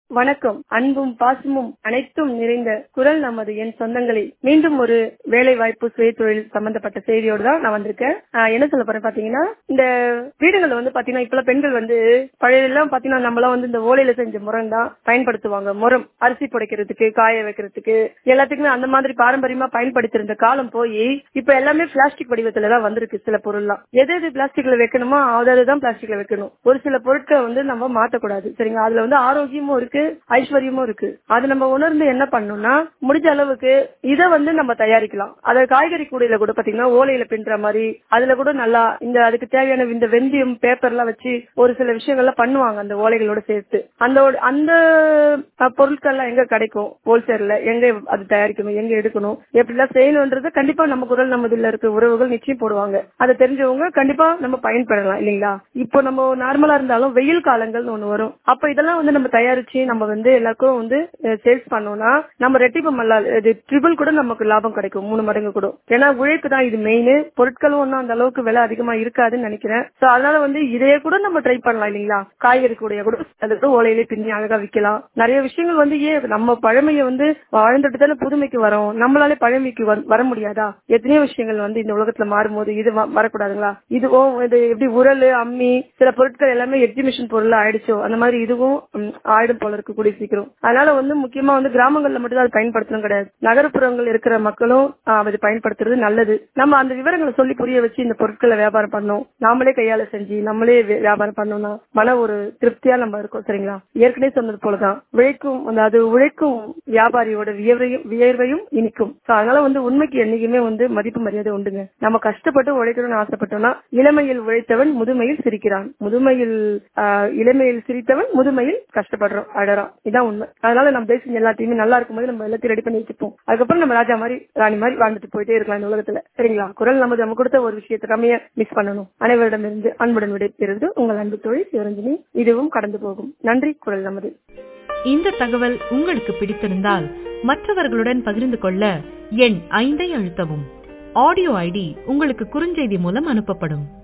வணக்கம் அன்பும் பாசமும் அனைத்தும் நிறைந்த குரல் நமது என் சொந்தங்களே மீண்டும் ஒரு வேலை வாய்ப்பு சுய தொழில் சம்பந்தப்பட்ட செய்தியோடு தான் நான் வந்திருக்கேன் ஆஹ் என்ன சொல்ல போறேன் பாத்தீங்கன்னா இந்த வீடுகள்ல வந்து பாத்தீங்கன்னா இப்பெல்லாம் பெண்கள் வந்து பழைய எல்லாம் பாத்தீங்கன்னா நம்மளாம் வந்து இந்த ஓலையில செஞ்ச முறம் தான் பயன்படுத்துவாங்க முறம் அரிசி புடைக்கிறதுக்கு காய வைக்கிறதுக்கு எல்லாத்துக்குமே அந்த மாதிரி பாரம்பரியமா பயன்படுத்திருந்த காலம் போய் இப்ப எல்லாமே பிளாஸ்டிக் வடிவத்துல தான் வந்திருக்கு சில பொருள்லாம் எது எது பிளாஸ்டிக்ல வைக்கணுமோ அதாவது தான் பிளாஸ்டிக்ல வைக்கணும் ஒரு சில பொருட்களை வந்து நம்ம மாத்தக்கூடாது சரிங்களா அதுல வந்து ஆரோக்கியமும் இருக்கு ஐஸ்வர்யமும் இருக்கு அது நம்ம உணர்ந்து என்ன பண்ணணும்னா முடிஞ்ச அளவுக்கு இதை வந்து நம்ம தயாரிக்கலாம் அத காய்கறி கூடையில கூட பாத்தீங்கன்னா ஓலையில பின்ற மாதிரி அதுல கூட நல்லா இந்த அதுக்கு தேவையான இந்த வெந்தயம் பேப்பர் எல்லாம் வச்சு ஒரு சில விஷயங்கள்லாம் பண்ணுவாங்க அந்த ஓலைகளோட சேர்த்து அந்த ஒரு- அந்த அஹ், பொருட்கள்லாம் எங்க கிடைக்கும் ஹோல்சேல்ல எங்க அது தயாரிக்கணும் எங்க எடுக்கணும் எப்படிலாம் செய்யணும்ன்றது கண்டிப்பா நம்ம குரல் நமதுல இருக்க உறவுகள் நிச்சயம் போடுவாங்க அதை தெரிஞ்சவங்க கண்டிப்பா நம்ம பயன்பெறலாம் இல்லைங்களா இப்போ நம்ம நார்மலா இருந்தாலும் வெயில் காலங்கள்னு ஒண்ணு வரும் அப்ப இதெல்லாம் வந்து நம்ம தயாரிச்சு நம்ம வந்து எல்லாருக்கும் வந்து சேல்ஸ் பண்ணோம்னா நம்ம ரெட்டிப்பு மல்லால் இது ட்ரிபிள் கூட நமக்கு லாபம் கிடைக்கும் மூணு மடங்கு கூட ஏன்னா உழைப்பு தான் இது மெயின் பொருட்களும் ஒன்றும் அந்த அளவுக்கு விலை அதிகமா இருக்காதுன்னு நினைக்கிறேன் சோ அதனால வந்து இதையே கூட நம்ம ட்ரை பண்ணலாம் இல்லைங்களா காய்கறி கூடைய கூட அது கூட ஓலையிலே பின்னி அழகா விற்கலாம் நிறைய விஷயங்கள் வந்து ஏன் நம்ம பழமையை வந்து வாழ்ந்துட்டு தானே புதுமைக்கு வரோம் நம்மளாலே பழமைக்கு வ- வர முடியாதா எத்தனையோ விஷயங்கள் வந்து இந்த உலகத்துல மாறும்போது இது வ- வரக்கூடாதுங்களா இதுவும் இது எப்படி உரல் அம்மி சில பொருட்கள் எல்லாமே எக்ஸிபிஷன் பொருள் ஆயிடுச்சோ அந்த மாதிரி இதுவும் ம், ஆயிடும் போல இருக்கு கூடிய சீக்கிரம் அதனால வந்து முக்கியமா வந்து கிராமங்கள்ல மட்டும் தான் அது பயன்படுத்தணும் கிடையாது நகர்ப்புறங்கள் இருக்கிற மக்களும் ஆ, அது பயன்படுத்துறது நல்லது நம்ம அந்த விவரங்களை சொல்லி புரிய வச்சு இந்த பொருட்களை வியாபாரம் பண்ணோம் நாமளே கையால செஞ்சு நம்மளே வி- வியாபாரம் பண்ணோம்னா மன ஒரு திருப்தியா நம்ம இருக்கோம் சரிங்களா ஏற்கனவே சொன்னது போலதான் உழைக்கும் அந்த அது உழைக்கும் வியாபாரியோட வியர்வையும் வியர்வையும் இனிக்கும் So, அதனால வந்து உண்மைக்கு என்னைக்குமே வந்து மதிப்பு மரியாதை உண்டுங்க நம்ம கஷ்டப்பட்டு உழைக்கணும்னு ஆசைப்பட்டோம்னா இளமையில் உழைத்தவன் முதுமையில் சிரிக்கிறான் முதுமையில் ஆஹ், இளமையில் சிரித்தவன் முதுமையில் கஷ்டப்படுறோம் அழறான் இதான் உண்மை அதனால நம்ம தேசம் எல்லாத்தையுமே நல்லா இருக்கும்போது நம்ம எல்லாத்தையும் ரெடி பண்ணி வச்சுப்போம் அதுக்கப்புறம் நம்ம ராஜா மாதிரி ராணி மாதிரி வாழ்ந்துட்டு போயிட்டே இருக்கலாம் இந்த உலகத்துல சரிங்களா குரல் நமது நம்ம கொடுத்த ஒரு விஷயத்தை நம்ம மிஸ் பண்ணணும் அனைவரிடமிருந்து அன்புடன் விடைபெறுவது உங்கள் அன்பு தொழில் சிவரஞ்சனி இதுவும் கடந்து போகும் நன்றி குரல் நமது இந்த தகவல் உங்களுக்கு பிடித்திருந்தால் மற்றவர்களுடன் பகிர்ந்து கொள்ள எண் ஐந்தை அழுத்தவும் ஆடியோ ஐடி உங்களுக்கு குறுஞ்செய்தி மூலம் அனுப்பப்படும்